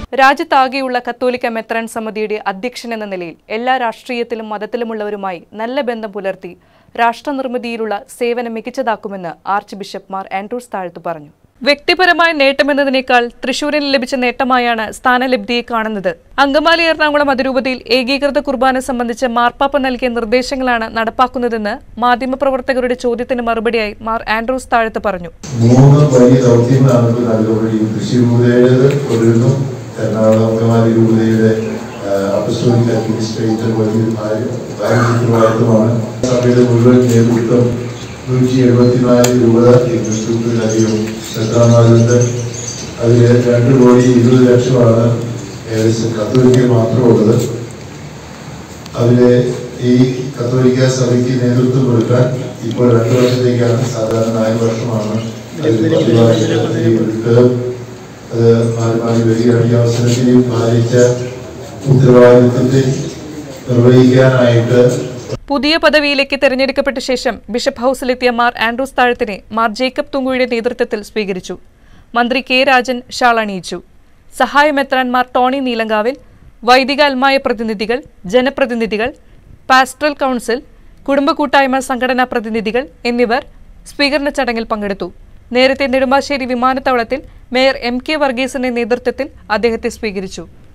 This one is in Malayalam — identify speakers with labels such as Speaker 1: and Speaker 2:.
Speaker 1: രാജ്യത്താകെയുള്ള കത്തോലിക്ക മെത്രാൻ സമിതിയുടെ അധ്യക്ഷൻ എന്ന നിലയിൽ എല്ലാ രാഷ്ട്രീയത്തിലും മതത്തിലുമുള്ളവരുമായി നല്ല ബന്ധം പുലർത്തി രാഷ്ട്രനിർമ്മിതിയിലുള്ള സേവനം മികച്ചതാക്കുമെന്ന് ആർച്ച് ബിഷപ്പ് മാർ ആൻഡ്രൂസ് താഴ്ത്തു പറഞ്ഞു വ്യക്തിപരമായ നേട്ടമെന്നതിനേക്കാൾ തൃശൂരിന് ലഭിച്ച നേട്ടമായാണ് സ്ഥാനലബ്ധിയെ കാണുന്നത് അങ്കമാലി എറണാകുളം അതിരൂപതയിൽ ഏകീകൃത കുർബാന സംബന്ധിച്ച് മാർപ്പാപ്പ നൽകിയ നിർദ്ദേശങ്ങളാണ് നടപ്പാക്കുന്നതെന്ന് മാധ്യമപ്രവർത്തകരുടെ ചോദ്യത്തിന് മറുപടിയായി മാർ ആൻഡ്രൂസ് താഴത്ത് പറഞ്ഞു
Speaker 2: മൂന്ന് വലിയ ദൗത്യങ്ങളാണ് ഇപ്പോൾ നൽകപ്പെടുകയും തൃശ്ശൂർ രൂപതയുടെ തുടരുന്നു എറണാകുളം അങ്കമാലി രൂപതയുടെ അപ്പസ്റ്റോറിക് അഡ്മിനിസ്ട്രേറ്റർ വലിയ ഉത്തരവാദിത്വമാണ് സഭയുടെ മുഴുവൻ നേതൃത്വം നൂറ്റി എഴുപത്തിനാല് രൂപ ഇരുന്നൂറ്റിലധികം എത്രാമാരുണ്ട് അതിൽ രണ്ട് കോടി ഇരുപത് ലക്ഷമാണ് ഏകദേശം കത്തോലിക്കൽ മാത്രമുള്ളത് അതിലെ ഈ കത്തോലിക്ക സഭയ്ക്ക് നേതൃത്വം കൊടുക്കാൻ ഇപ്പോൾ രണ്ടു വർഷത്തേക്കാണ് സാധാരണ നാല് വർഷമാണ് അതിൽ പതിവായിട്ട് അത് മാറി മാറി വരികയാണ് ഈ അവസരത്തിൽ പാലിച്ച ഉത്തരവാദിത്വത്തെ നിർവഹിക്കാനായിട്ട്
Speaker 1: പുതിയ പദവിയിലേക്ക് തെരഞ്ഞെടുക്കപ്പെട്ട ശേഷം ബിഷപ്പ് ഹൌസിലെത്തിയ മാർ ആൻഡ്രൂസ് താഴത്തിനെ മാർ ജേക്കബ് തുങ്കുയുടെ നേതൃത്വത്തിൽ സ്വീകരിച്ചു മന്ത്രി കെ രാജൻ ഷാൾ അണിയിച്ചു സഹായമെത്രാൻമാർ ടോണി നീലങ്കാവിൽ വൈദിക അൽമായ പ്രതിനിധികൾ ജനപ്രതിനിധികൾ പാസ്റ്ററൽ കൗൺസിൽ കുടുംബ കൂട്ടായ്മ സംഘടനാ പ്രതിനിധികൾ എന്നിവർ സ്വീകരണ ചടങ്ങിൽ പങ്കെടുത്തു നേരത്തെ നെടുമ്പാശ്ശേരി വിമാനത്താവളത്തിൽ മേയർ എം കെ വർഗീസിന്റെ നേതൃത്വത്തിൽ അദ്ദേഹത്തെ സ്വീകരിച്ചു